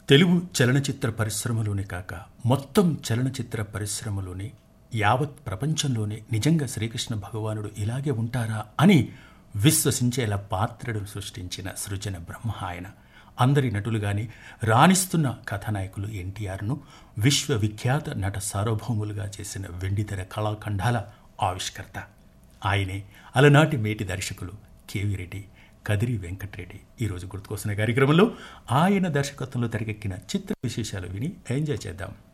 తెలుగు చలనచిత్ర పరిశ్రమలోనే కాక మొత్తం చలనచిత్ర పరిశ్రమలోనే యావత్ ప్రపంచంలోనే నిజంగా శ్రీకృష్ణ భగవానుడు ఇలాగే ఉంటారా అని విశ్వసించేలా పాత్రను సృష్టించిన సృజన బ్రహ్మ ఆయన అందరి నటులుగాని రాణిస్తున్న కథానాయకులు ఎన్టీఆర్ను విశ్వవిఖ్యాత నట సార్వభౌములుగా చేసిన వెండితెర కళాఖండాల ఆవిష్కర్త ఆయనే అలనాటి మేటి దర్శకులు కేవీ రెడ్డి కదిరి వెంకటరెడ్డి ఈరోజు గుర్తుకొస్తున్న కార్యక్రమంలో ఆయన దర్శకత్వంలో తెరకెక్కిన చిత్ర విశేషాలు విని ఎంజాయ్ చేద్దాం